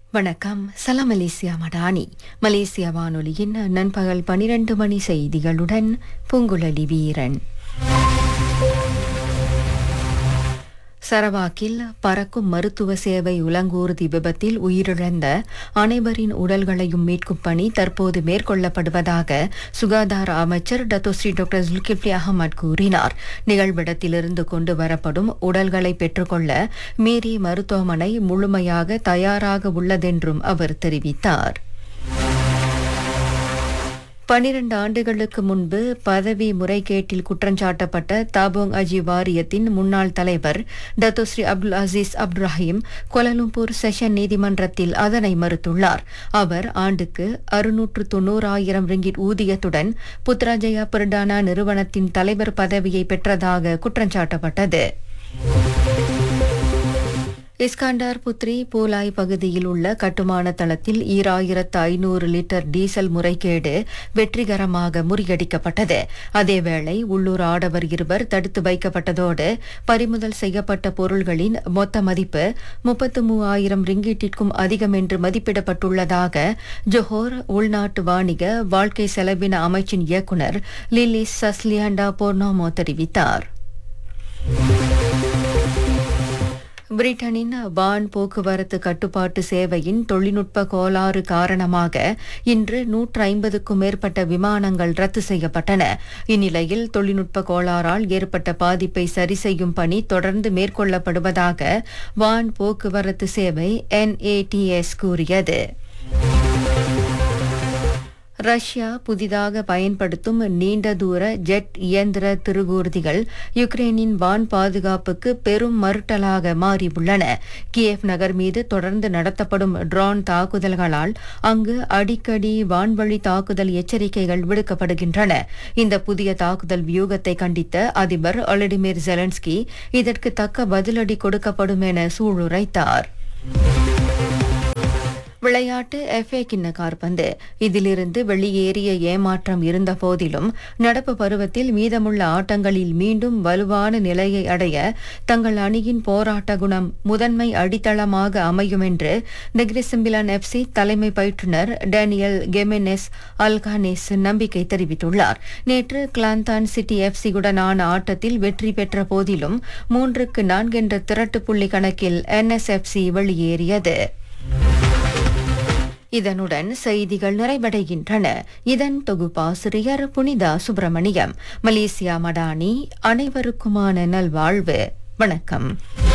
வணக்கம் சலாம் Malaysia Madani Malaysia வானொலியின் நண்பகல் பனிரெண்டு மணி செய்திகளுடன் பூங்குழலி வீரன் சரவாக்கில் பறக்கும் மருத்துவ சேவை உலங்கூர்தி விபத்தில் உயிரிழந்த அனைவரின் உடல்களையும் மீட்கும் பணி தற்போது மேற்கொள்ளப்படுவதாக சுகாதார அமைச்சர் டத்தோஸ்ரீ டாக்டர் ஜுல்கிப்லி அகமது கூறினார் நிகழ்விடத்திலிருந்து கொண்டு வரப்படும் உடல்களை பெற்றுக்கொள்ள மீரி மருத்துவமனை முழுமையாக தயாராக உள்ளதென்றும் அவர் தெரிவித்தார் பனிரண்டு ஆண்டுகளுக்கு முன்பு பதவி முறைகேட்டில் குற்றஞ்சாட்டப்பட்ட தாபோங் அஜி வாரியத்தின் முன்னாள் தலைவர் Datuk Seri Abdul Aziz Abdul Rahim Kuala Lumpur session நீதிமன்றத்தில் அதனை மறுத்துள்ளார் அவர் ஆண்டுக்கு அறுநூற்று தொன்னூறாயிரம் ரிங்கிட் ஊதியத்துடன் புத்ராஜயா பிரடானா நிறுவனத்தின் தலைவர் பதவியை பெற்றதாக குற்றஞ்சாட்டப்பட்டது இஸ்காண்டார் புத்ரி பூலாய் பகுதியில் உள்ள கட்டுமான தளத்தில் ஈராயிரத்து ஐநூறு லிட்டர் டீசல் முறைகேடு வெற்றிகரமாக முறியடிக்கப்பட்டது அதேவேளை உள்ளூர் ஆடவர் இருவர் தடுத்து வைக்கப்பட்டதோடு பறிமுதல் செய்யப்பட்ட பொருள்களின் மொத்த மதிப்பு முப்பத்து மூவாயிரம் ரிங்கீட்டிற்கும் அதிகம் என்று மதிப்பிடப்பட்டுள்ளதாக ஜொஹோர் உள்நாட்டு வாணிக வாழ்க்கை செலவின அமைச்சின் இயக்குநர் லிலிஸ் சஸ்லியாண்டா போர்னோமோ தெரிவித்தார் பிரிட்டனின் வான் போக்குவரத்து கட்டுப்பாட்டு சேவையின் தொழில்நுட்ப கோளாறு காரணமாக இன்று நூற்று ஐம்பதுக்கும் மேற்பட்ட விமானங்கள் ரத்து செய்யப்பட்டன இந்நிலையில் தொழில்நுட்ப கோளாறால் ஏற்பட்ட பாதிப்பை சரி செய்யும் பணி தொடர்ந்து மேற்கொள்ளப்படுவதாக வான் போக்குவரத்து சேவை என்ஏடிஎஸ் கூறியது ரஷ்யா புதிதாக பயன்படுத்தும் நீண்ட தூர ஜெட் இயந்திர திருகூர்திகள் யுக்ரைனின் வான் பாதுகாப்புக்கு பெரும் மறுட்டலாக மாறியுள்ளன கியேவ் நகர் மீது தொடர்ந்து நடத்தப்படும் ட்ரோன் தாக்குதல்களால் அங்கு அடிக்கடி வான்வழி தாக்குதல் எச்சரிக்கைகள் விடுக்கப்படுகின்றன இந்த புதிய தாக்குதல் வியூகத்தை கண்டித்த அதிபர் ஒலடிமிர் ஜெலன்ஸ்கி இதற்கு தக்க பதிலடி கொடுக்கப்படும் என சூளுரைத்தார் விளையாட்டு எஃப்ஏ கிண்ண கார்பந்து இதிலிருந்து வெளியேறிய ஏமாற்றம் இருந்த போதிலும் நடப்பு பருவத்தில் மீதமுள்ள ஆட்டங்களில் மீண்டும் வலுவான நிலையை அடைய தங்கள் அணியின் போராட்ட குணம் முதன்மை அடித்தளமாக அமையும் என்று நெக்ரிசிம்பிலான் எஃப்சி தலைமை பயிற்றுநர் டேனியல் கெமெனெஸ் அல்கானேஸ் நம்பிக்கை தெரிவித்துள்ளார் நேற்று கிளாந்தான் சிட்டி எஃப்சியுடனான ஆட்டத்தில் வெற்றி பெற்ற போதிலும் மூன்றுக்கு நான்கு என்ற திரட்டு புள்ளி கணக்கில் என்எஸ்எஃப்சி வெளியேறியது இதனுடன் செய்திகள் நிறைவடைகின்றன இதன் தொகுப்பாசிரியர் புனிதா சுப்பிரமணியம் மலேசியா மடானி அனைவருக்குமான நல்வாழ்வு வணக்கம்